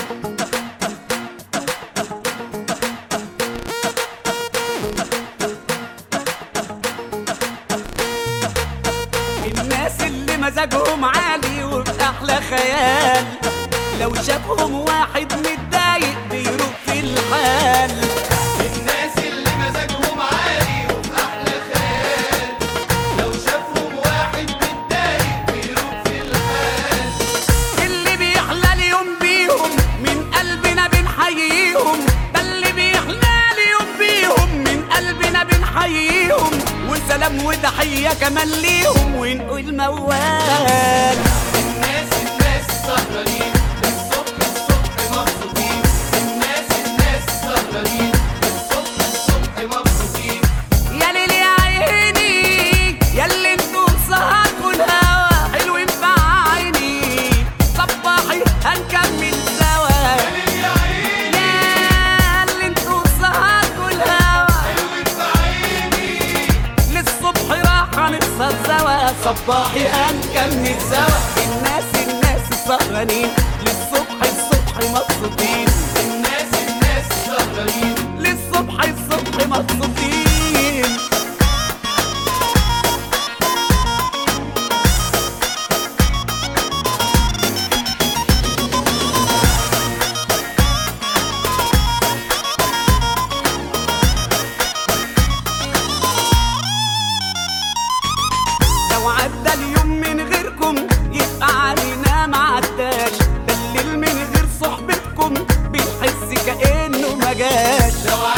الناس اللي مزاجهم عالي وبأحلى خيال لو شافهم واحد متضايق بيروح في الحال الناس اللي مزاجهم عالي وفي احلى خيال لو شافهم واحد متضايق بيروح في الحال اللي بيحلى اليوم بيهم من قلبنا بنحييهم ده اللي بيحلى اليوم بيهم من قلبنا بنحييهم وسلام وتحية كمان ليهم ونقول موال الناس الناس سهرانين الصبح الصبح مبسوطين الناس الناس سهرانين الصبح الصبح مبسوطين يا ليل يا عيني يا اللي انتوا سهركوا الهوا حلوين في عيني صباحي هنكمل سوا يا عيني يا اللي انتوا سهركوا الهوا حلوين في عيني للصبح راح هنسهر سوا صباحي هنكمل سوا الناس الناس سهرانين للصبح الصبح مبسوطين الناس الناس سهرانين للصبح الصبح مبسوطين لو عدى اليوم من غيركم يبقى علينا ما عداش ده الليل من غير صحبتكم بيحس كأنه ما جاش لو